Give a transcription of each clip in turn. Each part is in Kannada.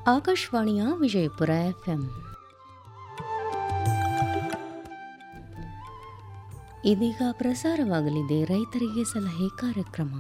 ಆಕಾಶವಾಣಿಯ ವಿಜಯಪುರ ಎಫ್ಎಂ ಇದೀಗ ಪ್ರಸಾರವಾಗಲಿದೆ ರೈತರಿಗೆ ಸಲಹೆ ಕಾರ್ಯಕ್ರಮ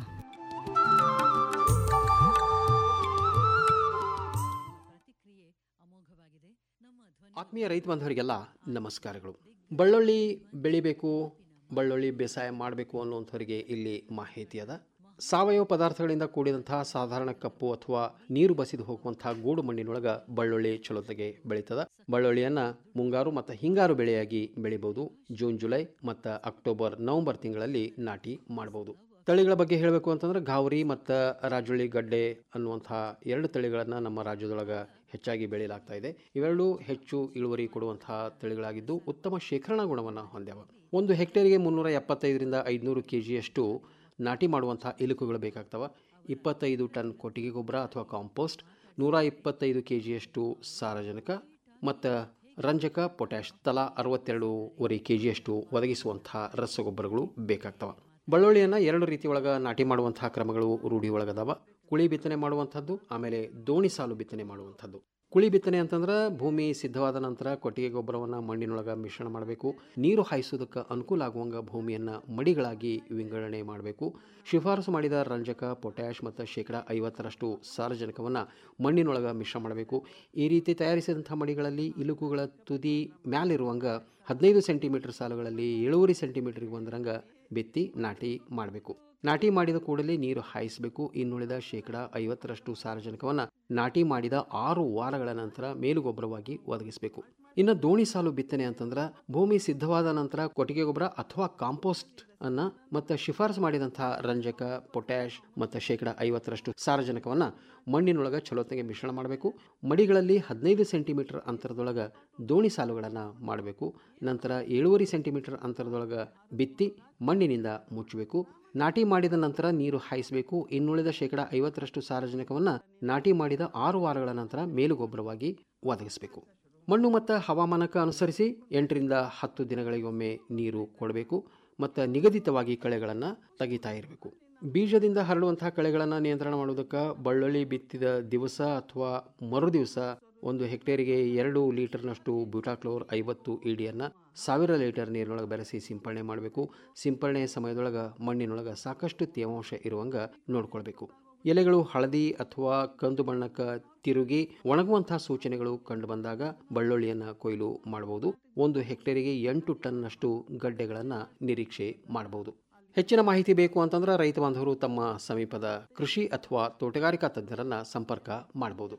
ಆತ್ಮೀಯ ರೈತ ಬಾಂಧವರಿಗೆಲ್ಲ ನಮಸ್ಕಾರಗಳು ಬಳ್ಳುಳ್ಳಿ ಬೆಳಿಬೇಕು ಬಳ್ಳುಳ್ಳಿ ಬೇಸಾಯ ಮಾಡಬೇಕು ಅನ್ನುವಂಥವರಿಗೆ ಇಲ್ಲಿ ಮಾಹಿತಿ ಅದ ಸಾವಯವ ಪದಾರ್ಥಗಳಿಂದ ಕೂಡಿದಂತಹ ಸಾಧಾರಣ ಕಪ್ಪು ಅಥವಾ ನೀರು ಬಸಿದು ಹೋಗುವಂತಹ ಗೂಡು ಮಣ್ಣಿನೊಳಗ ಬಳ್ಳುಳ್ಳಿ ಚಲೋತೆಗೆ ಬೆಳೀತದ ಬಳ್ಳುಳ್ಳಿಯನ್ನ ಮುಂಗಾರು ಮತ್ತು ಹಿಂಗಾರು ಬೆಳೆಯಾಗಿ ಬೆಳಿಬಹುದು ಜೂನ್ ಜುಲೈ ಮತ್ತು ಅಕ್ಟೋಬರ್ ನವೆಂಬರ್ ತಿಂಗಳಲ್ಲಿ ನಾಟಿ ಮಾಡಬಹುದು ತಳಿಗಳ ಬಗ್ಗೆ ಹೇಳಬೇಕು ಅಂತಂದ್ರೆ ಗಾವರಿ ಮತ್ತು ರಾಜುಳ್ಳಿ ಗಡ್ಡೆ ಅನ್ನುವಂತಹ ಎರಡು ತಳಿಗಳನ್ನು ನಮ್ಮ ರಾಜ್ಯದೊಳಗೆ ಹೆಚ್ಚಾಗಿ ಬೆಳೆಯಲಾಗ್ತಾ ಇದೆ ಇವೆರಡೂ ಹೆಚ್ಚು ಇಳುವರಿ ಕೊಡುವಂತಹ ತಳಿಗಳಾಗಿದ್ದು ಉತ್ತಮ ಶೇಖರಣಾ ಗುಣವನ್ನು ಹೊಂದ್ಯಾವ ಒಂದು ಹೆಕ್ಟೇರಿಗೆ ಮುನ್ನೂರ ಎಪ್ಪತ್ತೈದರಿಂದ ಐದುನೂರು ಕೆ ಜಿಯಷ್ಟು ನಾಟಿ ಮಾಡುವಂತಹ ಇಲುಕುಗಳು ಬೇಕಾಗ್ತವೆ ಇಪ್ಪತ್ತೈದು ಟನ್ ಕೊಟ್ಟಿಗೆ ಗೊಬ್ಬರ ಅಥವಾ ಕಾಂಪೋಸ್ಟ್ ನೂರ ಇಪ್ಪತ್ತೈದು ಕೆ ಜಿಯಷ್ಟು ಸಾರಜನಕ ಮತ್ತು ರಂಜಕ ಪೊಟ್ಯಾಶ್ ತಲಾ ಅರವತ್ತೆರಡೂವರೆ ಕೆ ಜಿಯಷ್ಟು ಒದಗಿಸುವಂತಹ ರಸಗೊಬ್ಬರಗಳು ಬೇಕಾಗ್ತವೆ ಬಳ್ಳುಳ್ಳಿಯನ್ನು ಎರಡು ರೀತಿ ಒಳಗೆ ನಾಟಿ ಮಾಡುವಂತಹ ಕ್ರಮಗಳು ರೂಢಿ ಒಳಗದಾವ ಕುಳಿ ಬಿತ್ತನೆ ಮಾಡುವಂಥದ್ದು ಆಮೇಲೆ ದೋಣಿ ಸಾಲು ಬಿತ್ತನೆ ಮಾಡುವಂಥದ್ದು ಕುಳಿ ಬಿತ್ತನೆ ಅಂತಂದ್ರೆ ಭೂಮಿ ಸಿದ್ಧವಾದ ನಂತರ ಕೊಟ್ಟಿಗೆ ಗೊಬ್ಬರವನ್ನು ಮಣ್ಣಿನೊಳಗೆ ಮಿಶ್ರಣ ಮಾಡಬೇಕು ನೀರು ಹಾಯಿಸೋದಕ್ಕೆ ಅನುಕೂಲ ಆಗುವಂಗ ಭೂಮಿಯನ್ನು ಮಡಿಗಳಾಗಿ ವಿಂಗಡಣೆ ಮಾಡಬೇಕು ಶಿಫಾರಸು ಮಾಡಿದ ರಂಜಕ ಪೊಟ್ಯಾಶ್ ಮತ್ತು ಶೇಕಡ ಐವತ್ತರಷ್ಟು ಸಾರಜನಕವನ್ನು ಮಣ್ಣಿನೊಳಗೆ ಮಿಶ್ರ ಮಾಡಬೇಕು ಈ ರೀತಿ ತಯಾರಿಸಿದಂಥ ಮಡಿಗಳಲ್ಲಿ ಇಲುಕುಗಳ ತುದಿ ಮ್ಯಾಲಿರುವಂಗ ಹದಿನೈದು ಸೆಂಟಿಮೀಟರ್ ಸಾಲುಗಳಲ್ಲಿ ಏಳುವರೆ ಸೆಂಟಿಮೀಟರ್ಗೆ ಒಂದರಂಗ ಬಿತ್ತಿ ನಾಟಿ ಮಾಡಬೇಕು ನಾಟಿ ಮಾಡಿದ ಕೂಡಲೇ ನೀರು ಹಾಯಿಸಬೇಕು ಇನ್ನುಳಿದ ಶೇಕಡ ಐವತ್ತರಷ್ಟು ಸಾರಜನಕವನ್ನು ನಾಟಿ ಮಾಡಿದ ಆರು ವಾರಗಳ ನಂತರ ಮೇಲುಗೊಬ್ಬರವಾಗಿ ಒದಗಿಸಬೇಕು ಇನ್ನು ದೋಣಿ ಸಾಲು ಬಿತ್ತನೆ ಅಂತಂದ್ರೆ ಭೂಮಿ ಸಿದ್ಧವಾದ ನಂತರ ಕೊಟ್ಟಿಗೆ ಗೊಬ್ಬರ ಅಥವಾ ಕಾಂಪೋಸ್ಟ್ ಅನ್ನ ಮತ್ತು ಶಿಫಾರಸು ಮಾಡಿದಂತಹ ರಂಜಕ ಪೊಟ್ಯಾಶ್ ಮತ್ತು ಶೇಕಡ ಐವತ್ತರಷ್ಟು ಸಾರಜನಕವನ್ನು ಮಣ್ಣಿನೊಳಗೆ ಚಲೋತ್ನಾಗೆ ಮಿಶ್ರಣ ಮಾಡಬೇಕು ಮಡಿಗಳಲ್ಲಿ ಹದಿನೈದು ಸೆಂಟಿಮೀಟರ್ ಅಂತರದೊಳಗೆ ದೋಣಿ ಸಾಲುಗಳನ್ನು ಮಾಡಬೇಕು ನಂತರ ಏಳುವರೆ ಸೆಂಟಿಮೀಟರ್ ಅಂತರದೊಳಗೆ ಬಿತ್ತಿ ಮಣ್ಣಿನಿಂದ ಮುಚ್ಚಬೇಕು ನಾಟಿ ಮಾಡಿದ ನಂತರ ನೀರು ಹಾಯಿಸಬೇಕು ಇನ್ನುಳಿದ ಶೇಕಡ ಐವತ್ತರಷ್ಟು ಸಾರಜನಕವನ್ನು ನಾಟಿ ಮಾಡಿದ ಆರು ವಾರಗಳ ನಂತರ ಮೇಲುಗೊಬ್ಬರವಾಗಿ ಒದಗಿಸಬೇಕು ಮಣ್ಣು ಮತ್ತು ಹವಾಮಾನಕ್ಕೆ ಅನುಸರಿಸಿ ಎಂಟರಿಂದ ಹತ್ತು ದಿನಗಳಿಗೊಮ್ಮೆ ನೀರು ಕೊಡಬೇಕು ಮತ್ತು ನಿಗದಿತವಾಗಿ ಕಳೆಗಳನ್ನು ತೆಗಿತಾ ಇರಬೇಕು ಬೀಜದಿಂದ ಹರಡುವಂತಹ ಕಳೆಗಳನ್ನು ನಿಯಂತ್ರಣ ಮಾಡುವುದಕ್ಕೆ ಬಳ್ಳುಳ್ಳಿ ಬಿತ್ತಿದ ದಿವಸ ಅಥವಾ ಮರು ದಿವಸ ಒಂದು ಹೆಕ್ಟೇರಿಗೆ ಎರಡು ಲೀಟರ್ನಷ್ಟು ಬ್ಯೂಟಾಕ್ಲೋರ್ ಐವತ್ತು ಇಡಿಯನ್ನು ಸಾವಿರ ಲೀಟರ್ ನೀರಿನೊಳಗೆ ಬೆರೆಸಿ ಸಿಂಪರಣೆ ಮಾಡಬೇಕು ಸಿಂಪರಣೆ ಸಮಯದೊಳಗೆ ಮಣ್ಣಿನೊಳಗೆ ಸಾಕಷ್ಟು ತೇವಾಂಶ ಇರುವಂಗ ನೋಡ್ಕೊಳ್ಬೇಕು ಎಲೆಗಳು ಹಳದಿ ಅಥವಾ ಕಂದು ಬಣ್ಣಕ್ಕೆ ತಿರುಗಿ ಒಣಗುವಂತಹ ಸೂಚನೆಗಳು ಕಂಡು ಬಂದಾಗ ಬಳ್ಳುಳ್ಳಿಯನ್ನು ಕೊಯ್ಲು ಮಾಡಬಹುದು ಒಂದು ಹೆಕ್ಟೇರಿಗೆ ಎಂಟು ಟನ್ನಷ್ಟು ಗಡ್ಡೆಗಳನ್ನು ನಿರೀಕ್ಷೆ ಮಾಡಬಹುದು ಹೆಚ್ಚಿನ ಮಾಹಿತಿ ಬೇಕು ಅಂತಂದ್ರೆ ರೈತ ಬಾಂಧವರು ತಮ್ಮ ಸಮೀಪದ ಕೃಷಿ ಅಥವಾ ತೋಟಗಾರಿಕಾ ತಜ್ಞರನ್ನ ಸಂಪರ್ಕ ಮಾಡಬಹುದು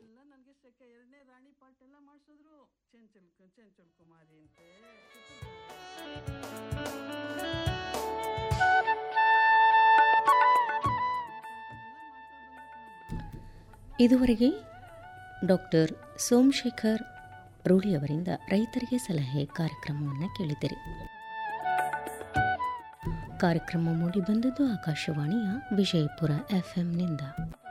ಇದುವರೆಗೆ ಡಾಕ್ಟರ್ ಸೋಮಶೇಖರ್ ರೂಢಿ ಅವರಿಂದ ರೈತರಿಗೆ ಸಲಹೆ ಕಾರ್ಯಕ್ರಮವನ್ನು ಕೇಳಿದಿರಿ ಕಾರ್ಯಕ್ರಮ ಮೂಡಿಬಂದದ್ದು ಆಕಾಶವಾಣಿಯ ವಿಜಯಪುರ ಎಫ್ಎಂನಿಂದ